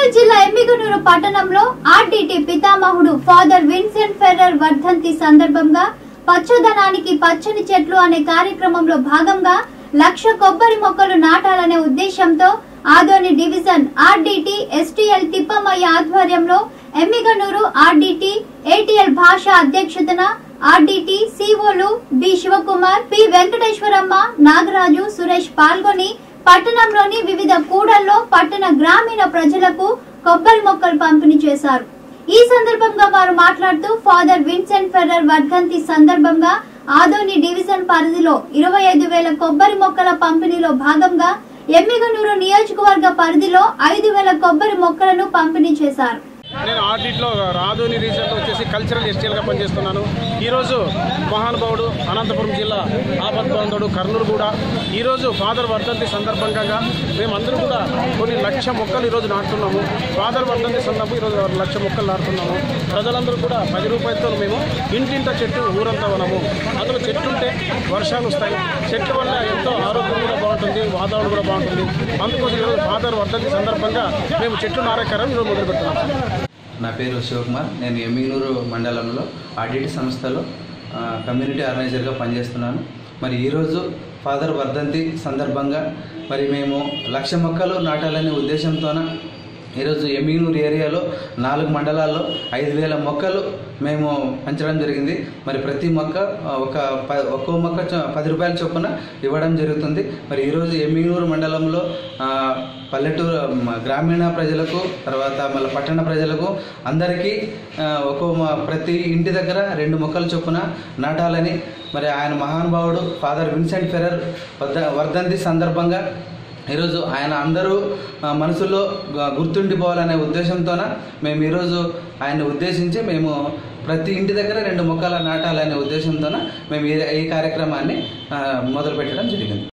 కర్నూలు జిల్లా ఎమ్మిగనూరు పట్టణంలో ఆర్డిటి పితామహుడు ఫాదర్ విన్సెంట్ ఫెర్రర్ వర్ధంతి సందర్భంగా పచ్చదనానికి పచ్చని చెట్లు అనే కార్యక్రమంలో భాగంగా లక్ష కొబ్బరి మొక్కలు నాటాలనే ఉద్దేశంతో Adoni division RDT STL Thippamaiah ఆధ్వర్యంలో ఎమ్మిగనూరు ఆర్డిటి ఏటీఎల్ భాష అధ్యక్షతన ఆర్డిటి సిఓలు బి శివకుమార్ పి వెంకటేశ్వరమ్మ నాగరాజు సురేష్ పాల్గొని పట్టణంలోని వివిధ కూడల్లో పట్టణ గ్రామీణ ప్రజలకు కొబ్బరి మొక్కలు పంపిణీ చేశారు ఈ సందర్భంగా వారు మాట్లాడుతూ ఫాదర్ విన్సెంట్ ఫెర్రర్ వర్ధంతి సందర్భంగా ఆదోని డివిజన్ పరిధిలో ఇరవై ఐదు వేల కొబ్బరి మొక్కల పంపిణీలో భాగంగా ఎమ్మిగనూరు నియోజకవర్గ పరిధిలో ఐదు వేల కొబ్బరి మొక్కలను పంపిణీ చేశారు నేను ఆడిట్లో రాధోని రీసెంట్ వచ్చేసి కల్చరల్ ఎస్టీఎల్గా పనిచేస్తున్నాను ఈరోజు మహానుభావుడు అనంతపురం జిల్లా ఆపద్బాంధవుడు కర్నూలు కూడా ఈరోజు ఫాదర్ వర్ధంతి సందర్భంగా మేమందరం కూడా కొన్ని లక్ష మొక్కలు ఈరోజు నాటుతున్నాము ఫాదర్ వర్ధంతి సందర్భం ఈరోజు లక్ష మొక్కలు నాటుతున్నాము ప్రజలందరూ కూడా పది రూపాయలతో మేము ఇంటింట చెట్టు ఊరంతా ఉన్నాము అందులో చెట్టు ఉంటే వర్షాలు వస్తాయి చెట్టు వల్ల ఎంతో ఆరోగ్యం కూడా బాగుంటుంది వాతావరణం కూడా బాగుంటుంది అందుకోసం ఈరోజు ఫాదర్ వర్ధంతి సందర్భంగా మేము చెట్టు నారకారం ఈరోజు మొదలు పెడుతున్నాము నా పేరు శివకుమార్ నేను ఎమ్మిగనూరు మండలంలో ఆడిట్ సంస్థలో ఆ, కమ్యూనిటీ ఆర్గనైజర్గా పనిచేస్తున్నాను మరి ఈరోజు ఫాదర్ వర్ధంతి సందర్భంగా మరి మేము లక్ష మొక్కలు నాటాలనే ఉద్దేశంతోన ఈరోజు ఎమ్మిగనూరు ఏరియాలో నాలుగు మండలాల్లో ఐదు వేల మొక్కలు మేము పెంచడం జరిగింది మరి ప్రతి మొక్క ఆ, ఒక ప ఒక్కో మొక్క చొ- పది రూపాయల చొప్పున ఇవ్వడం జరుగుతుంది మరి ఈరోజు ఎమ్మిగనూరు మండలంలో ఆ, పల్లెటూరు మ- గ్రామీణ ప్రజలకు తర్వాత మళ్ళీ పట్టణ ప్రజలకు అందరికీ ఆ, ఒక్కో మ- ప్రతి ఇంటి దగ్గర రెండు మొక్కలు చొప్పున నాటాలని మరి ఆయన మహానుభావుడు ఫాదర్ విన్సెంట్ ఫెరర్ వద్ద వర్ధంతి సందర్భంగా ఈరోజు ఆయన అందరూ ఆ, మనసులో గు- గుర్తుండిపోవాలనే ఉద్దేశంతోన మేము ఈరోజు ఆయన్ని ఉద్దేశించి మేము ప్రతి ఇంటి దగ్గర రెండు మొక్కలు నాటాలనే ఉద్దేశంతోన మేము ఈ ఈ కార్యక్రమాన్ని ఆ, మొదలుపెట్టడం జరిగింది